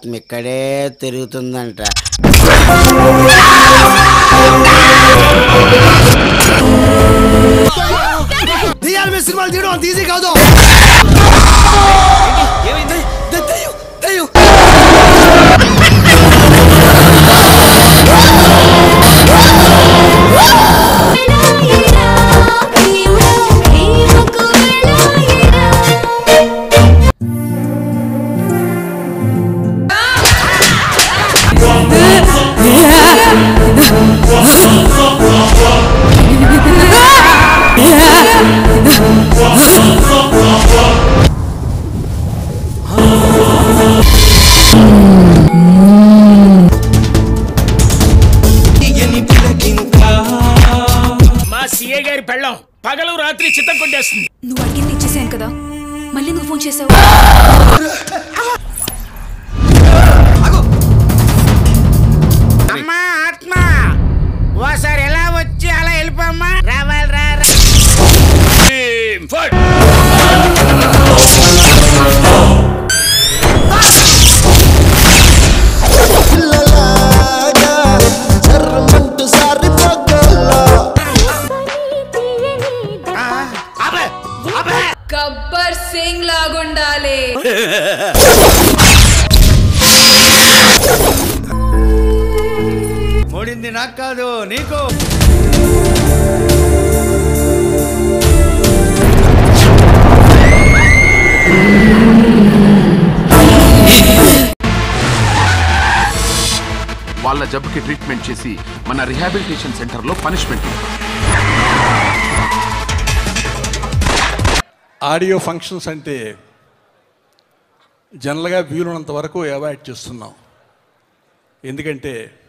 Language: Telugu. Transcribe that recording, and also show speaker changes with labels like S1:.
S1: ఆత్మ ఇక్కడే తిరుగుతుందంట
S2: దెయ్యాల మీద సినిమాలు తీయడం అంత ఈజీ కాదు
S3: ఏమైంది
S2: దె- దెయ్యం, దెయ్యం.
S4: మా సిఏ గారి పెళ్ళం పగలు రాత్రి చిత్తం కొట్టేస్తుంది
S5: నువ్వు అడిగింది ఇచ్చేసాను కదా మళ్ళీ నువ్వు ఫోన్ చేసావు
S1: అమ్మా ఆత్మ ఓసారి ఎలా వచ్చి అలా వెళ్ళిపోమ్మా రావాలి రా రా.
S4: ఫట్.
S6: పిల్లలాగా చర్రమంటూ సారిపోగల
S5: గబ్బర్ సింగ్ లాగుండాలి
S2: ఓడింది నాకు కాదు నీకు
S7: వాళ్ళ జబ్బుకి ట్రీట్మెంట్ చేసి మన రిహాబిలిటేషన్ సెంటర్లో పనిష్మెంట్
S8: ఆడియో ఫంక్షన్స్ అంటే జనరల్గా వీలున్నంత వరకు అవాయిడ్ చేస్తున్నాం ఎందుకంటే